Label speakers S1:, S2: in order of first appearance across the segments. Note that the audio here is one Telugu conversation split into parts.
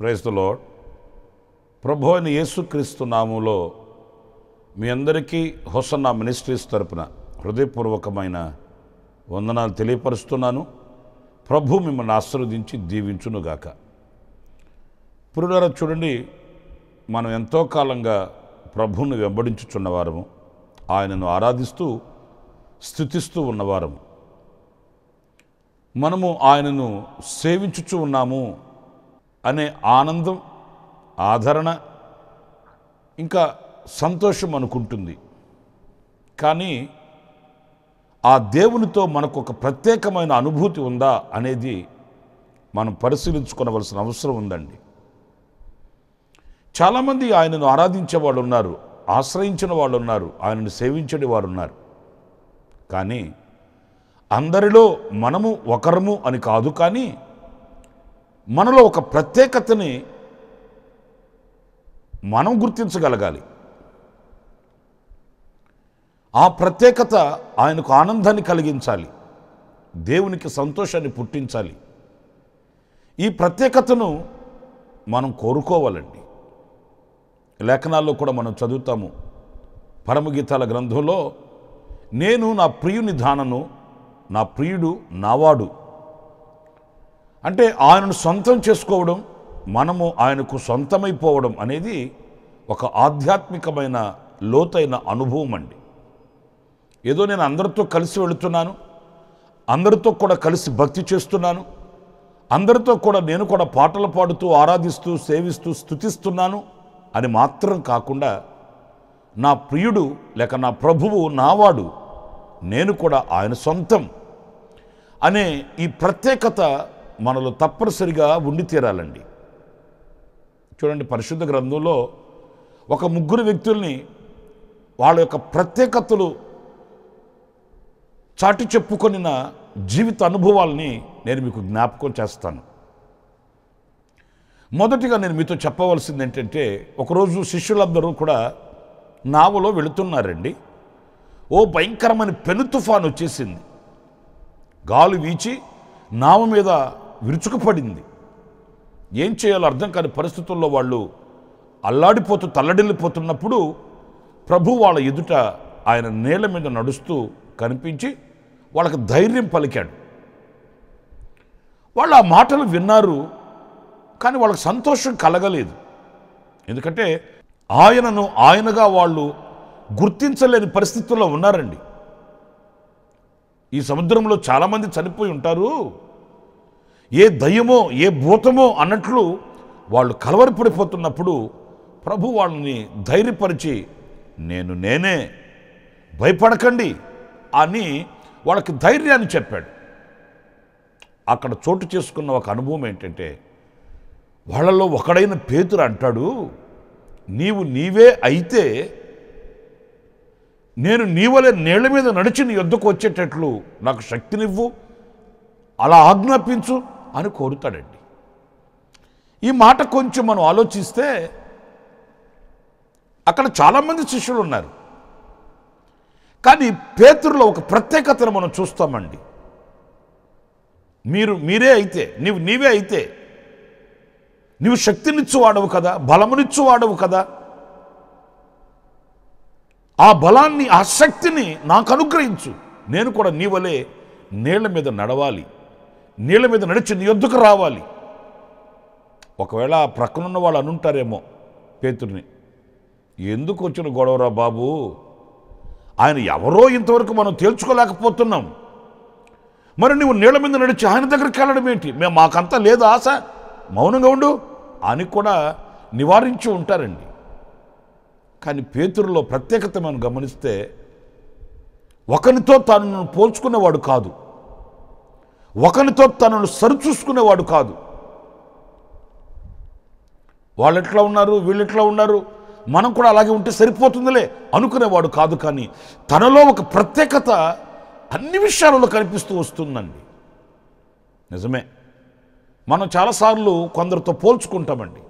S1: ప్రైజ్ ద లార్డ్ ప్రభు అయిన యేసుక్రీస్తు నామంలో మీ అందరికీ హొసన్న మినిస్ట్రీస్ తరపున హృదయపూర్వకమైన వందనాలు తెలియపరుస్తున్నాను ప్రభు మిమ్మల్ని ఆశీర్వదించి దీవించునుగాక పురుడారా చూడండి మనం ఎంతో కాలంగా ప్రభువును వెంబడించుచున్నవారము ఆయనను ఆరాధిస్తూ స్థుతిస్తూ ఉన్నవారము మనము ఆయనను సేవించుచు ఉన్నాము అనే ఆనందం ఆదరణ ఇంకా సంతోషం అనుకుంటుంది కానీ ఆ దేవునితో మనకు ఒక ప్రత్యేకమైన అనుభూతి ఉందా అనేది మనం పరిశీలించుకోవలసిన అవసరం ఉందండి చాలామంది ఆయనను ఆరాధించే వాళ్ళు ఉన్నారు ఆశ్రయించిన వాళ్ళు ఉన్నారు ఆయనను సేవించని వారు ఉన్నారు కానీ అందరిలో మనము ఒకరము అని కాదు కానీ మనలో ఒక ప్రత్యేకతని మనం గుర్తించగలగాలి ఆ ప్రత్యేకత ఆయనకు ఆనందాన్ని కలిగించాలి దేవునికి సంతోషాన్ని పుట్టించాలి ఈ ప్రత్యేకతను మనం కోరుకోవాలండి లేఖనాల్లో కూడా మనం చదువుతాము పరమగీతాల గ్రంథంలో నేను నా ప్రియుని దానను నా ప్రియుడు నావాడు అంటే ఆయనను సొంతం చేసుకోవడం మనము ఆయనకు సొంతమైపోవడం అనేది ఒక ఆధ్యాత్మికమైన లోతైన అనుభవం అండి ఏదో నేను అందరితో కలిసి వెళుతున్నాను అందరితో కూడా కలిసి భక్తి చేస్తున్నాను అందరితో కూడా నేను కూడా పాటలు పాడుతూ ఆరాధిస్తూ సేవిస్తూ స్థుతిస్తున్నాను అని మాత్రం కాకుండా నా ప్రియుడు లేక నా ప్రభువు నావాడు నేను కూడా ఆయన సొంతం అనే ఈ ప్రత్యేకత మనలో తప్పనిసరిగా ఉండి తీరాలండి చూడండి పరిశుద్ధ గ్రంథంలో ఒక ముగ్గురు వ్యక్తుల్ని వాళ్ళ యొక్క ప్రత్యేకతలు చాటి చెప్పుకొనిన జీవిత అనుభవాల్ని నేను మీకు జ్ఞాపకం చేస్తాను మొదటిగా నేను మీతో చెప్పవలసింది ఏంటంటే ఒకరోజు శిష్యులందరూ కూడా నావలో వెళుతున్నారండి ఓ భయంకరమైన పెను తుఫాన్ వచ్చేసింది గాలి వీచి నావ మీద విరుచుకుపడింది ఏం చేయాలో అర్థం కాని పరిస్థితుల్లో వాళ్ళు అల్లాడిపోతూ తల్లడిల్లిపోతున్నప్పుడు ప్రభు వాళ్ళ ఎదుట ఆయన నేల మీద నడుస్తూ కనిపించి వాళ్ళకి ధైర్యం పలికాడు వాళ్ళు ఆ మాటలు విన్నారు కానీ వాళ్ళకి సంతోషం కలగలేదు ఎందుకంటే ఆయనను ఆయనగా వాళ్ళు గుర్తించలేని పరిస్థితుల్లో ఉన్నారండి ఈ సముద్రంలో చాలామంది చనిపోయి ఉంటారు ఏ దయ్యమో ఏ భూతమో అన్నట్లు వాళ్ళు కలవరపడిపోతున్నప్పుడు ప్రభు వాళ్ళని ధైర్యపరిచి నేను నేనే భయపడకండి అని వాళ్ళకి ధైర్యాన్ని చెప్పాడు అక్కడ చోటు చేసుకున్న ఒక అనుభవం ఏంటంటే వాళ్ళలో ఒకడైన పేతురు అంటాడు నీవు నీవే అయితే నేను నీవలే నీళ్ల మీద నడిచి నీ యొద్దకు వచ్చేటట్లు నాకు శక్తినివ్వు అలా ఆజ్ఞాపించు అని కోరుతాడండి ఈ మాట కొంచెం మనం ఆలోచిస్తే అక్కడ చాలామంది శిష్యులు ఉన్నారు కానీ పేతురులో ఒక ప్రత్యేకతను మనం చూస్తామండి మీరు మీరే అయితే నీవు నీవే అయితే నీవు శక్తినిచ్చు వాడవు కదా బలమునిచ్చు వాడవు కదా ఆ బలాన్ని ఆ శక్తిని నాకు అనుగ్రహించు నేను కూడా నీ వలే నీళ్ల మీద నడవాలి నీళ్ల మీద నడిచి నీ యొద్దకు రావాలి ఒకవేళ ఆ ప్రక్కనున్న వాళ్ళు అనుంటారేమో పేతుర్ని ఎందుకు వచ్చిన గొడవరా బాబు ఆయన ఎవరో ఇంతవరకు మనం తేల్చుకోలేకపోతున్నాం మరి నువ్వు నీళ్ళ మీద నడిచి ఆయన దగ్గరికి వెళ్ళడం ఏంటి మేము మాకంతా లేదు ఆశ మౌనంగా ఉండు అని కూడా నివారించి ఉంటారండి కానీ పేతురులో ప్రత్యేకత మనం గమనిస్తే ఒకరితో తనను పోల్చుకునేవాడు కాదు ఒకరితో తనను సరిచూసుకునేవాడు కాదు వాళ్ళు ఎట్లా ఉన్నారు వీళ్ళు ఎట్లా ఉన్నారు మనం కూడా అలాగే ఉంటే సరిపోతుందిలే అనుకునేవాడు కాదు కానీ తనలో ఒక ప్రత్యేకత అన్ని విషయాలలో కనిపిస్తూ వస్తుందండి నిజమే మనం చాలాసార్లు కొందరితో పోల్చుకుంటామండి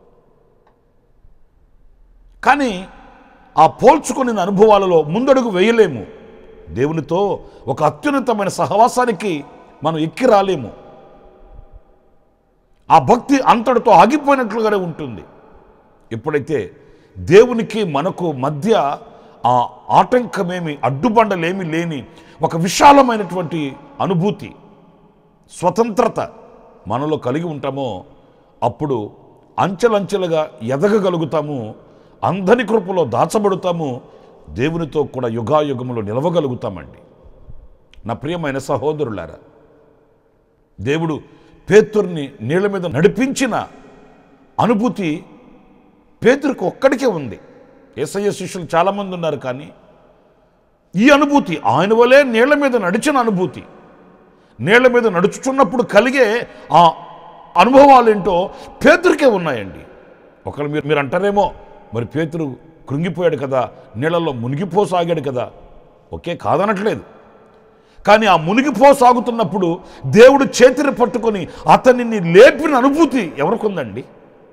S1: కానీ ఆ పోల్చుకునే అనుభవాలలో ముందడుగు వేయలేము దేవునితో ఒక అత్యున్నతమైన సహవాసానికి మనం ఎక్కి రాలేము ఆ భక్తి అంతటితో ఆగిపోయినట్లుగానే ఉంటుంది ఎప్పుడైతే దేవునికి మనకు మధ్య ఆ ఆటంకమేమి అడ్డుబండలేమి లేని ఒక విశాలమైనటువంటి అనుభూతి స్వతంత్రత మనలో కలిగి ఉంటామో అప్పుడు అంచెలంచెలుగా ఎదగగలుగుతాము అంధని కృపలో దాచబడుతాము దేవునితో కూడా యుగాయుగములో నిలవగలుగుతామండి నా ప్రియమైన సహోదరులారా దేవుడు పేతుర్ని నీళ్ళ మీద నడిపించిన అనుభూతి పేతురికి ఒక్కడికే ఉంది ఏసయ్య శిష్యులు చాలామంది ఉన్నారు కానీ ఈ అనుభూతి ఆయన వలే నీళ్ల మీద నడిచిన అనుభూతి నీళ్ల మీద నడుచుచున్నప్పుడు కలిగే ఆ అనుభవాలు ఏంటో పేతురికే ఉన్నాయండి ఒకరు మీరు మీరు అంటారేమో మరి పేతురు కృంగిపోయాడు కదా నీళ్ళల్లో మునిగిపోసాగాడు కదా ఓకే కాదనట్లేదు కానీ ఆ మునిగిపో సాగుతున్నప్పుడు దేవుడు చేతిని పట్టుకొని అతనిని లేపిన అనుభూతి ఎవరికి ఉందండి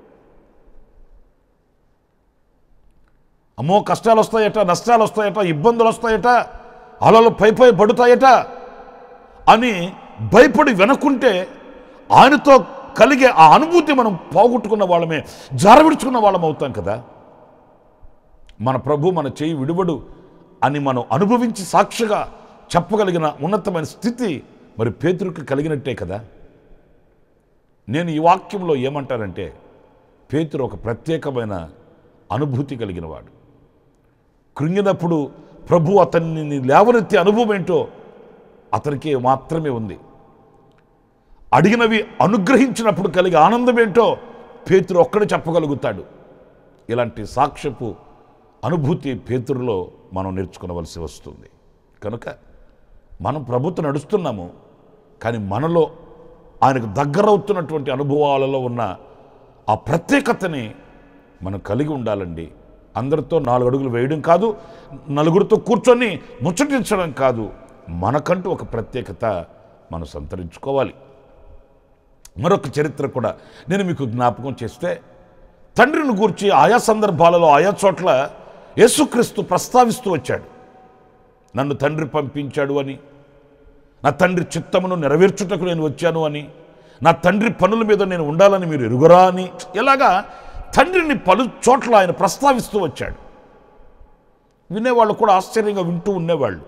S1: అమ్మో కష్టాలు వస్తాయట నష్టాలు వస్తాయట ఇబ్బందులు వస్తాయట అలలు పై పై పడుతాయట అని భయపడి వెనకుంటే ఆయనతో కలిగే ఆ అనుభూతి మనం పోగొట్టుకున్న వాళ్ళమే జారవిడుచుకున్న వాళ్ళం అవుతాం కదా మన ప్రభు మన చేయి విడువడు అని మనం అనుభవించి సాక్షిగా చెప్పగలిగిన ఉన్నతమైన స్థితి మరి పేతురుకు కలిగినట్టే కదా నేను ఈ వాక్యంలో ఏమంటానంటే పేతురు ఒక ప్రత్యేకమైన అనుభూతి కలిగిన వాడు కృంగినప్పుడు ప్రభు అతన్ని లేవనెత్తే అనుభవం ఏంటో అతనికి మాత్రమే ఉంది అడిగినవి అనుగ్రహించినప్పుడు కలిగే ఆనందం ఏంటో పేతురు ఒక్కడే చెప్పగలుగుతాడు ఇలాంటి సాక్ష్యపు అనుభూతి పేతురులో మనం నేర్చుకోవలసి వస్తుంది కనుక మనం ప్రభుత్వం నడుస్తున్నాము కానీ మనలో ఆయనకు దగ్గరవుతున్నటువంటి అనుభవాలలో ఉన్న ఆ ప్రత్యేకతని మనం కలిగి ఉండాలండి అందరితో నాలుగు అడుగులు వేయడం కాదు నలుగురితో కూర్చొని ముచ్చటించడం కాదు మనకంటూ ఒక ప్రత్యేకత మనం సంతరించుకోవాలి మరొక చరిత్ర కూడా నేను మీకు జ్ఞాపకం చేస్తే తండ్రిని గూర్చి ఆయా సందర్భాలలో ఆయా చోట్ల యేసుక్రీస్తు ప్రస్తావిస్తూ వచ్చాడు నన్ను తండ్రి పంపించాడు అని నా తండ్రి చిత్తమును నెరవేర్చుటకు నేను వచ్చాను అని నా తండ్రి పనుల మీద నేను ఉండాలని మీరు ఎరుగరా అని ఇలాగా తండ్రిని పలు చోట్ల ఆయన ప్రస్తావిస్తూ వచ్చాడు వినేవాళ్ళు కూడా ఆశ్చర్యంగా వింటూ ఉండేవాళ్ళు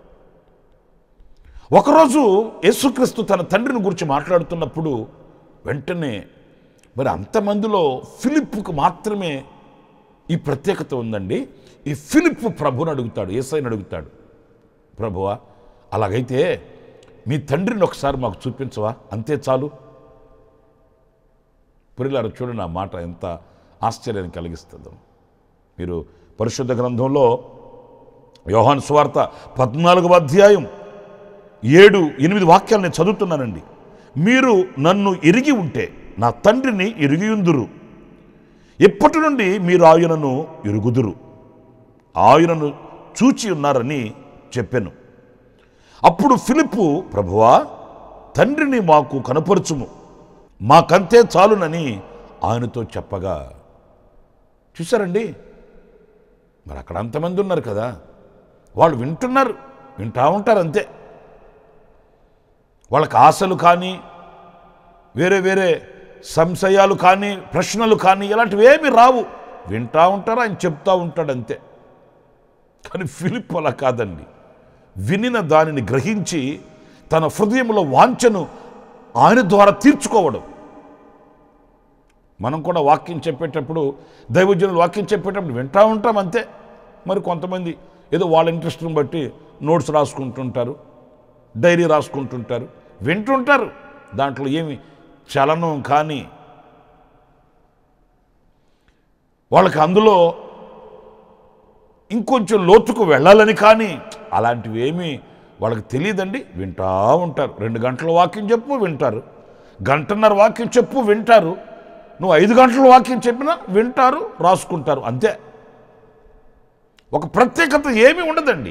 S1: ఒకరోజు యేసుక్రీస్తు తన తండ్రిని గురించి మాట్లాడుతున్నప్పుడు వెంటనే మరి అంతమందిలో ఫిలిప్పుకు మాత్రమే ఈ ప్రత్యేకత ఉందండి ఈ ఫిలిప్ ప్రభుని అడుగుతాడు ఏసైని అడుగుతాడు ప్రభువా అలాగైతే మీ తండ్రిని ఒకసారి మాకు చూపించవా అంతే చాలు పురిలారు చూడండి ఆ మాట ఎంత ఆశ్చర్యాన్ని కలిగిస్తుందో మీరు పరిశుద్ధ గ్రంథంలో యోహాన్ స్వార్త పద్నాలుగవ అధ్యాయం ఏడు ఎనిమిది వాక్యాలు నేను చదువుతున్నానండి మీరు నన్ను ఎరిగి ఉంటే నా తండ్రిని ఎరిగియుందురు ఎప్పటి నుండి మీరు ఆయనను ఎరుగుదురు ఆయనను చూచి ఉన్నారని చెప్పాను అప్పుడు ఫిలిప్పు ప్రభువా తండ్రిని మాకు కనపరుచుము మాకంతే చాలునని ఆయనతో చెప్పగా చూసారండి మరి అక్కడ అంతమంది ఉన్నారు కదా వాళ్ళు వింటున్నారు వింటా ఉంటారు అంతే వాళ్ళకి ఆశలు కానీ వేరే వేరే సంశయాలు కానీ ప్రశ్నలు కానీ ఇలాంటివి ఏమి రావు వింటా ఉంటారు ఆయన చెప్తా ఉంటాడు అంతే కానీ ఫిలిప్ అలా కాదండి వినిన దానిని గ్రహించి తన హృదయంలో వాంఛను ఆయన ద్వారా తీర్చుకోవడం మనం కూడా వాక్యం చెప్పేటప్పుడు దైవజనులు వాక్యం చెప్పేటప్పుడు వింటా ఉంటాం అంతే మరి కొంతమంది ఏదో వాళ్ళ ఇంట్రెస్ట్ని బట్టి నోట్స్ రాసుకుంటుంటారు డైరీ రాసుకుంటుంటారు వింటుంటారు దాంట్లో ఏమి చలనం కానీ వాళ్ళకి అందులో ఇంకొంచెం లోతుకు వెళ్ళాలని కానీ అలాంటివి ఏమీ వాళ్ళకి తెలియదండి వింటా ఉంటారు రెండు గంటల వాక్యం చెప్పు వింటారు గంటన్నర వాక్యం చెప్పు వింటారు నువ్వు ఐదు గంటల వాక్యం చెప్పినా వింటారు రాసుకుంటారు అంతే ఒక ప్రత్యేకత ఏమీ ఉండదండి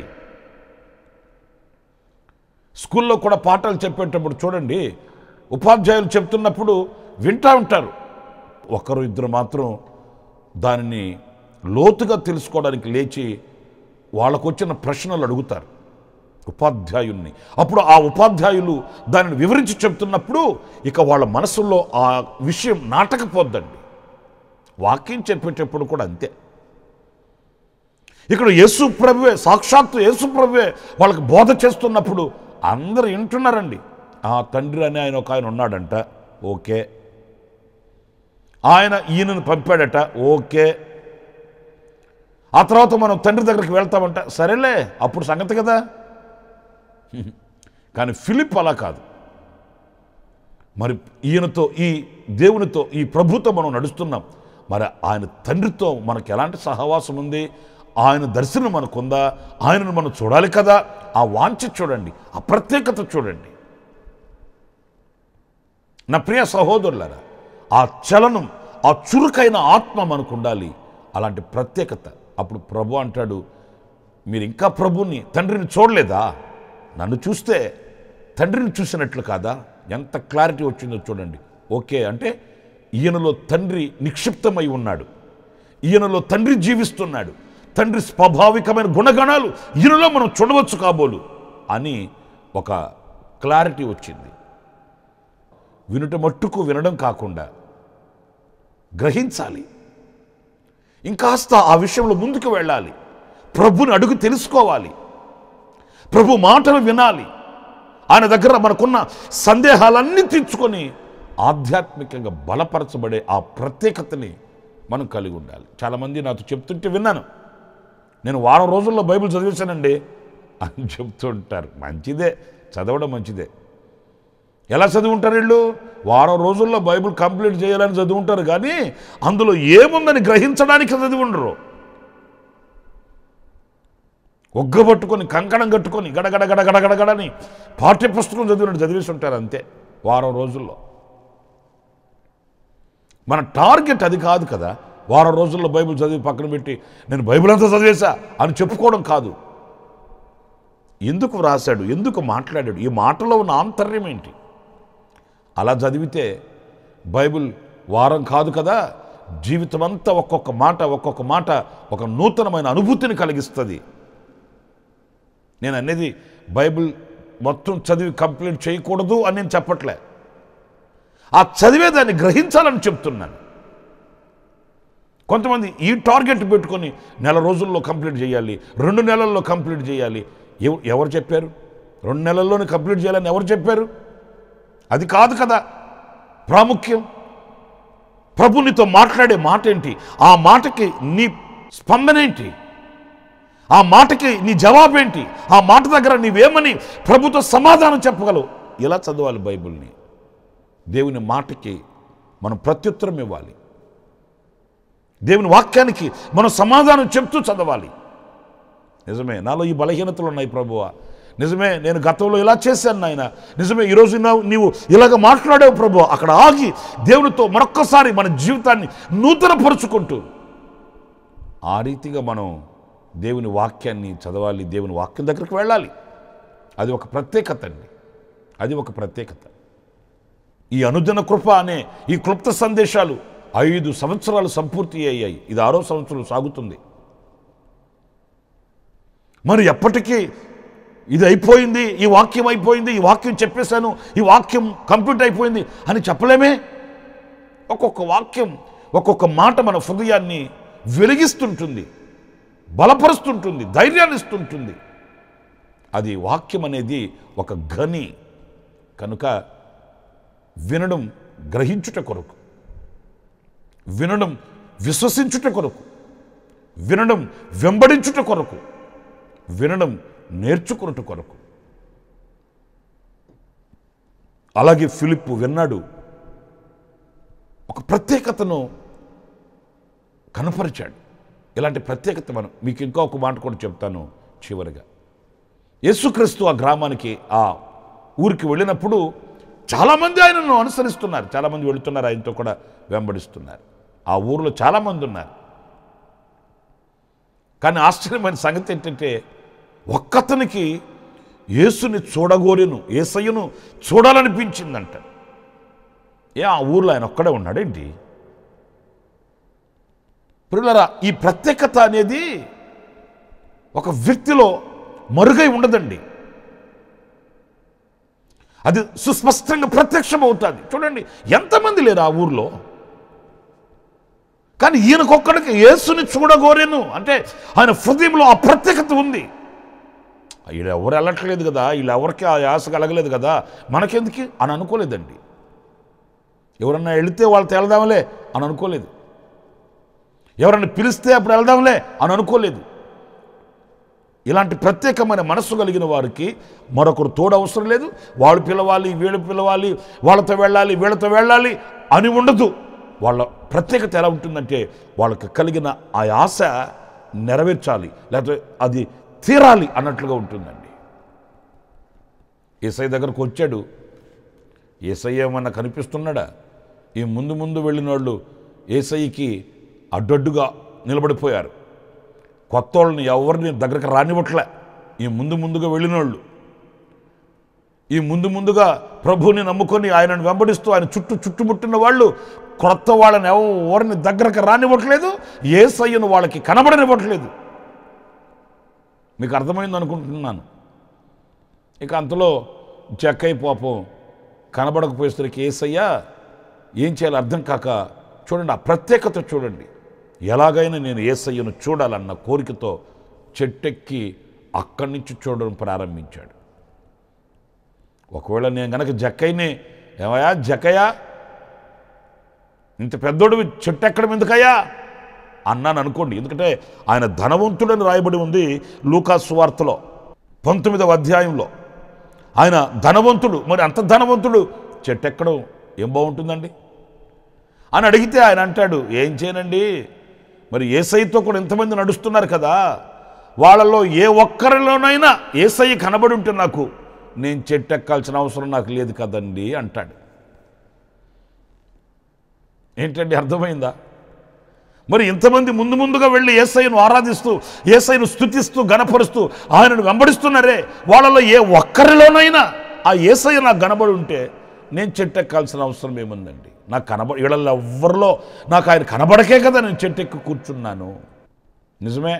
S1: స్కూల్లో కూడా పాఠాలు చెప్పేటప్పుడు చూడండి ఉపాధ్యాయులు చెప్తున్నప్పుడు వింటా ఉంటారు ఒకరు ఇద్దరు మాత్రం దానిని లోతుగా తెలుసుకోవడానికి లేచి వాళ్ళకు వచ్చిన ప్రశ్నలు అడుగుతారు ఉపాధ్యాయుల్ని అప్పుడు ఆ ఉపాధ్యాయులు దానిని వివరించి చెప్తున్నప్పుడు ఇక వాళ్ళ మనసుల్లో ఆ విషయం నాటకపోద్దండి వాక్యం చెప్పేటప్పుడు కూడా అంతే ఇక్కడ యేసు ప్రభువే సాక్షాత్తు యేసు ప్రభువే వాళ్ళకి బోధ చేస్తున్నప్పుడు అందరూ వింటున్నారండి ఆ తండ్రి అని ఆయన ఒక ఆయన ఉన్నాడంట ఓకే ఆయన ఈయనను పంపాడట ఓకే ఆ తర్వాత మనం తండ్రి దగ్గరికి వెళ్తామంట సరేలే అప్పుడు సంగతి కదా కానీ ఫిలిప్ అలా కాదు మరి ఈయనతో ఈ దేవునితో ఈ ప్రభుతో మనం నడుస్తున్నాం మరి ఆయన తండ్రితో మనకు ఎలాంటి సహవాసం ఉంది ఆయన దర్శనం మనకుందా ఆయనను మనం చూడాలి కదా ఆ వాంఛ చూడండి ఆ ప్రత్యేకత చూడండి నా ప్రియ సహోదరులారా ఆ చలనం ఆ చురుకైన ఆత్మ మనకు ఉండాలి అలాంటి ప్రత్యేకత అప్పుడు ప్రభు అంటాడు మీరు ఇంకా ప్రభుని తండ్రిని చూడలేదా నన్ను చూస్తే తండ్రిని చూసినట్లు కాదా ఎంత క్లారిటీ వచ్చిందో చూడండి ఓకే అంటే ఈయనలో తండ్రి నిక్షిప్తమై ఉన్నాడు ఈయనలో తండ్రి జీవిస్తున్నాడు తండ్రి స్వాభావికమైన గుణగణాలు ఈయనలో మనం చూడవచ్చు కాబోలు అని ఒక క్లారిటీ వచ్చింది వినుట మట్టుకు వినడం కాకుండా గ్రహించాలి ఇంకాస్త ఆ విషయంలో ముందుకు వెళ్ళాలి ప్రభుని అడుగు తెలుసుకోవాలి ప్రభు మాటలు వినాలి ఆయన దగ్గర మనకున్న సందేహాలన్నీ తీర్చుకొని ఆధ్యాత్మికంగా బలపరచబడే ఆ ప్రత్యేకతని మనం కలిగి ఉండాలి చాలామంది నాతో చెప్తుంటే విన్నాను నేను వారం రోజుల్లో బైబిల్ చదివేశానండి అని చెప్తూ ఉంటారు మంచిదే చదవడం మంచిదే ఎలా చదువుంటారు వీళ్ళు వారం రోజుల్లో బైబిల్ కంప్లీట్ చేయాలని చదువుంటారు కానీ అందులో ఏముందని గ్రహించడానికి చదివి ఉండరు ఒగ్గబట్టుకొని కంకణం కట్టుకొని గడగడ గడగడ గడగడని పాఠ్య పుస్తకం చదివినట్టు చదివేసి ఉంటారు అంతే వారం రోజుల్లో మన టార్గెట్ అది కాదు కదా వారం రోజుల్లో బైబిల్ చదివి పక్కన పెట్టి నేను బైబిల్ అంతా చదివేశా అని చెప్పుకోవడం కాదు ఎందుకు వ్రాశాడు ఎందుకు మాట్లాడాడు ఈ మాటలో ఉన్న ఆంతర్యం ఏంటి అలా చదివితే బైబిల్ వారం కాదు కదా జీవితం అంతా ఒక్కొక్క మాట ఒక్కొక్క మాట ఒక నూతనమైన అనుభూతిని కలిగిస్తుంది నేను అనేది బైబిల్ మొత్తం చదివి కంప్లీట్ చేయకూడదు అని నేను చెప్పట్లే ఆ చదివేదాన్ని గ్రహించాలని చెప్తున్నాను కొంతమంది ఈ టార్గెట్ పెట్టుకొని నెల రోజుల్లో కంప్లీట్ చేయాలి రెండు నెలల్లో కంప్లీట్ చేయాలి ఎవ- ఎవరు చెప్పారు రెండు నెలల్లోనే కంప్లీట్ చేయాలని ఎవరు చెప్పారు అది కాదు కదా ప్రాముఖ్యం ప్రభు నీతో మాట్లాడే మాట ఏంటి ఆ మాటకి నీ స్పందన ఏంటి ఆ మాటకి నీ జవాబేంటి ఆ మాట దగ్గర నీవేమని ప్రభుతో సమాధానం చెప్పగలవు ఇలా చదవాలి బైబిల్ని దేవుని మాటకి మనం ప్రత్యుత్తరం ఇవ్వాలి దేవుని వాక్యానికి మనం సమాధానం చెప్తూ చదవాలి నిజమే నాలో ఈ బలహీనతలు ఉన్నాయి ప్రభువా నిజమే నేను గతంలో ఇలా చేశాను నాయన నిజమే ఈరోజు నా- నీవు ఇలాగ మాట్లాడావు ప్రభు అక్కడ ఆగి దేవునితో మరొక్కసారి మన జీవితాన్ని నూతనపరుచుకుంటూ ఆ రీతిగా మనం దేవుని వాక్యాన్ని చదవాలి దేవుని వాక్యం దగ్గరికి వెళ్ళాలి అది ఒక ప్రత్యేకత అండి అది ఒక ప్రత్యేకత ఈ అనుదిన కృప అనే ఈ క్లుప్త సందేశాలు ఐదు సంవత్సరాలు సంపూర్తి అయ్యాయి ఇది ఆరో సంవత్సరం సాగుతుంది మరి ఎప్పటికీ ఇది అయిపోయింది ఈ వాక్యం అయిపోయింది ఈ వాక్యం చెప్పేశాను ఈ వాక్యం కంప్లీట్ అయిపోయింది అని చెప్పలేమే ఒక్కొక్క వాక్యం ఒక్కొక్క మాట మన హృదయాన్ని వెలిగిస్తుంటుంది బలపరుస్తుంటుంది ధైర్యాన్ని ఇస్తుంటుంది అది వాక్యం అనేది ఒక గని కనుక వినడం గ్రహించుట కొరకు వినడం విశ్వసించుట కొరకు వినడం వెంబడించుట కొరకు వినడం నేర్చుకున్నట కొరకు అలాగే ఫిలిప్పు విన్నాడు ఒక ప్రత్యేకతను కనపరిచాడు ఇలాంటి ప్రత్యేకత మనం మీకు ఇంకా ఒక మాట కూడా చెప్తాను చివరిగా యేసుక్రీస్తు ఆ గ్రామానికి ఆ ఊరికి వెళ్ళినప్పుడు చాలామంది ఆయనను అనుసరిస్తున్నారు చాలామంది వెళుతున్నారు ఆయనతో కూడా వెంబడిస్తున్నారు ఆ ఊరిలో చాలామంది ఉన్నారు కానీ ఆశ్చర్యమైన సంగతి ఏంటంటే ఒక్కతనికి యేసుని చూడగోరెను ఏసయ్యను చూడాలనిపించిందంట ఏ ఆ ఊర్లో ఆయన ఒక్కడే ఉన్నాడేంటి పిల్లరా ఈ ప్రత్యేకత అనేది ఒక వ్యక్తిలో మరుగై ఉండదండి అది సుస్పష్టంగా ప్రత్యక్షమవుతుంది చూడండి ఎంతమంది లేరు ఆ ఊర్లో కానీ ఈయనకొక్కడికి యేసుని చూడగోరేను అంటే ఆయన హృదయంలో ఆ ప్రత్యేకత ఉంది వీళ్ళు ఎవరు వెళ్ళట్లేదు కదా వీళ్ళు ఎవరికి ఆ ఆశ కలగలేదు కదా మనకెందుకు అని అనుకోలేదండి ఎవరన్నా వెళితే వాళ్ళతో వెళ్దాంలే అని అనుకోలేదు ఎవరన్నా పిలిస్తే అప్పుడు వెళ్దాంలే అని అనుకోలేదు ఇలాంటి ప్రత్యేకమైన మనస్సు కలిగిన వారికి మరొకరు తోడు అవసరం లేదు వాళ్ళు పిలవాలి వీళ్ళు పిలవాలి వాళ్ళతో వెళ్ళాలి వీళ్ళతో వెళ్ళాలి అని ఉండదు వాళ్ళ ప్రత్యేకత ఎలా ఉంటుందంటే వాళ్ళకి కలిగిన ఆ ఆశ నెరవేర్చాలి లేకపోతే అది తీరాలి అన్నట్లుగా ఉంటుందండి ఏసై దగ్గరకు వచ్చాడు ఏసై ఏమన్నా కనిపిస్తున్నాడా ఈ ముందు ముందు వెళ్ళిన వాళ్ళు ఏసైకి అడ్డడ్డుగా నిలబడిపోయారు కొత్త వాళ్ళని ఎవరిని దగ్గరకు రానివ్వట్లే ఈ ముందు ముందుగా వెళ్ళిన వాళ్ళు ఈ ముందు ముందుగా ప్రభువుని నమ్ముకొని ఆయనను వెంబడిస్తూ ఆయన చుట్టూ చుట్టుముట్టిన వాళ్ళు క్రొత్త వాళ్ళని ఎవరిని దగ్గరకు రానివ్వట్లేదు ఏ సయ్యను వాళ్ళకి కనబడనివ్వట్లేదు మీకు అర్థమైంది అనుకుంటున్నాను ఇక అంతలో చెక్కై పాపం కనబడకపోయేసరికి ఏసయ్యా ఏం చేయాలో అర్థం కాక చూడండి ఆ ప్రత్యేకత చూడండి ఎలాగైనా నేను ఏసయ్యను చూడాలన్న కోరికతో చెట్టెక్కి అక్కడి నుంచి చూడడం ప్రారంభించాడు ఒకవేళ నేను గనక జక్కయ్యని ఏమయ్యా జక్కయ్యా ఇంత పెద్దోడు చెట్టు ఎక్కడం ఎందుకయ్యా అన్నాను అనుకోండి ఎందుకంటే ఆయన ధనవంతుడని రాయబడి ఉంది లూకా సువార్తలో పంతొమ్మిదవ అధ్యాయంలో ఆయన ధనవంతుడు మరి అంత ధనవంతుడు చెట్టు ఎక్కడం ఏం బాగుంటుందండి అని అడిగితే ఆయన అంటాడు ఏం చేయనండి మరి ఏసైతో కూడా ఎంతమంది నడుస్తున్నారు కదా వాళ్ళలో ఏ ఒక్కరిలోనైనా ఏసై కనబడి ఉంటే నాకు నేను చెట్టు ఎక్కాల్సిన అవసరం నాకు లేదు కదండి అంటాడు ఏంటండి అర్థమైందా మరి ఇంతమంది ముందు ముందుగా వెళ్ళి ఏసైను ఆరాధిస్తూ ఏసైను స్థుతిస్తూ గణపరుస్తూ ఆయనను వెంబడిస్తున్నారే వాళ్ళలో ఏ ఒక్కరిలోనైనా ఆ ఏసై నాకు కనబడి ఉంటే నేను చెట్టు ఎక్కాల్సిన అవసరం ఏముందండి నాకు కనబ వీళ్ళల్లో ఎవ్వరిలో నాకు ఆయన కనబడకే కదా నేను చెట్టు ఎక్కి కూర్చున్నాను నిజమే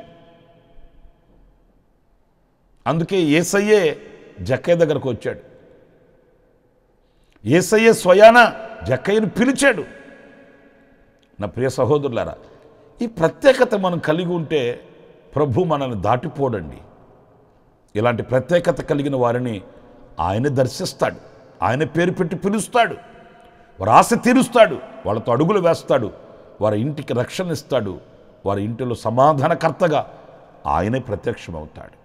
S1: అందుకే ఏసయ్యే జక్కయ్య దగ్గరకు వచ్చాడు ఏసయ్యే స్వయాన జక్కయ్యను పిలిచాడు నా ప్రియ సహోదరులారా ఈ ప్రత్యేకత మనం కలిగి ఉంటే ప్రభు మనల్ని దాటిపోడండి ఇలాంటి ప్రత్యేకత కలిగిన వారిని ఆయన దర్శిస్తాడు ఆయన పేరు పెట్టి పిలుస్తాడు వారి ఆశ తీరుస్తాడు వాళ్ళతో అడుగులు వేస్తాడు వారి ఇంటికి రక్షణ ఇస్తాడు వారి ఇంటిలో సమాధానకర్తగా ఆయనే ప్రత్యక్షమవుతాడు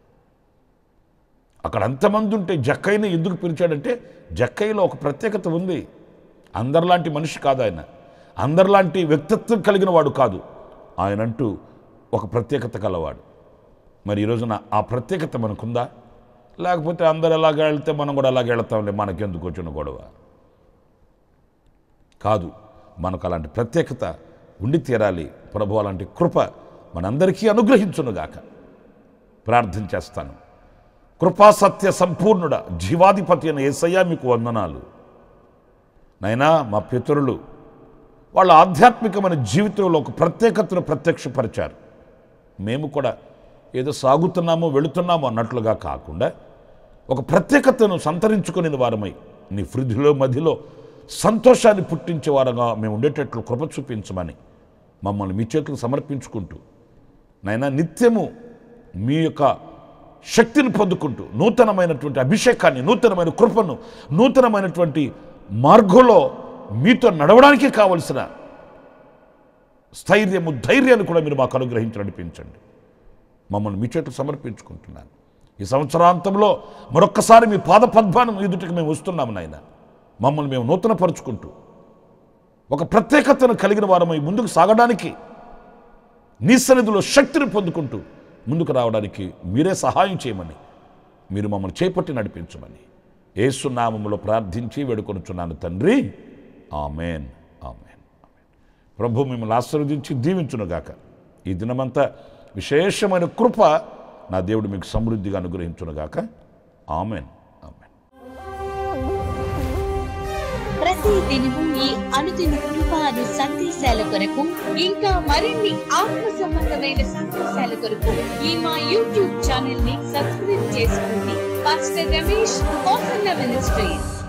S1: అక్కడ అంతమంది ఉంటే జక్కయ్యని ఎందుకు పిలిచాడంటే జక్కయ్యలో ఒక ప్రత్యేకత ఉంది అందరిలాంటి మనిషి కాదు ఆయన అందరిలాంటి వ్యక్తిత్వం కలిగిన వాడు కాదు ఆయనంటూ ఒక ప్రత్యేకత కలవాడు మరి ఈ రోజున ఆ ప్రత్యేకత మనకుందా లేకపోతే అందరు ఎలాగ వెళ్తే మనం కూడా అలాగ వెళ్తాంలే మనకెందుకు వచ్చిన గొడవ కాదు మనకు అలాంటి ప్రత్యేకత ఉండి తీరాలి ప్రభు అలాంటి కృప మనందరికీ అనుగ్రహించునుగాక ప్రార్థన చేస్తాను కృపాసత్య సంపూర్ణుడ జీవాధిపతి అయిన ఏసయ్య మీకు వందనాలు నైనా మా పితరులు వాళ్ళ ఆధ్యాత్మికమైన జీవితంలో ఒక ప్రత్యేకతను ప్రత్యక్షపరిచారు మేము కూడా ఏదో సాగుతున్నామో వెళుతున్నామో అన్నట్లుగా కాకుండా ఒక ప్రత్యేకతను సంతరించుకునే వారమై నీ వృద్ధిలో మధ్యలో సంతోషాన్ని పుట్టించే వారుగా మేము ఉండేటట్లు కృప చూపించమని మమ్మల్ని మీ చేతులకు సమర్పించుకుంటూ నైనా నిత్యము మీ యొక్క శక్తిని పొందుకుంటూ నూతనమైనటువంటి అభిషేకాన్ని నూతనమైన కృపను నూతనమైనటువంటి మార్గంలో మీతో నడవడానికి కావలసిన స్థైర్యము ధైర్యాన్ని కూడా మీరు మాకు అనుగ్రహించి నడిపించండి మమ్మల్ని మీ చేతులు సమర్పించుకుంటున్నాను ఈ సంవత్సరాంతంలో మరొక్కసారి మీ పాద పద్మానం ఎదుటికి మేము వస్తున్నాము నాయన మమ్మల్ని మేము నూతనపరుచుకుంటూ ఒక ప్రత్యేకతను కలిగిన వారమై ముందుకు సాగడానికి నీ సన్నిధిలో శక్తిని పొందుకుంటూ ముందుకు రావడానికి మీరే సహాయం చేయమని మీరు మమ్మల్ని చేపట్టి నడిపించమని ఏసునామములో ప్రార్థించి వేడుకొనుచున్నాను తండ్రి ఆమెన్ ఆమెన్ ప్రభు మిమ్మల్ని ఆశీర్వదించి దీవించునుగాక ఈ దినమంతా విశేషమైన కృప నా దేవుడు మీకు సమృద్ధిగా అనుగ్రహించునుగాక ఆమెన్ ఆమెన్
S2: ప్రతి దినము ఈ అనుదిన కృప అను సందేశాల కొరకు ఇంకా మరిన్ని ఆత్మ సంబంధమైన సందేశాల కొరకు ఈ మా యూట్యూబ్ ఛానల్ ని సబ్స్క్రైబ్ చేసుకోండి Pastor Ramesh, Hosanna Ministries.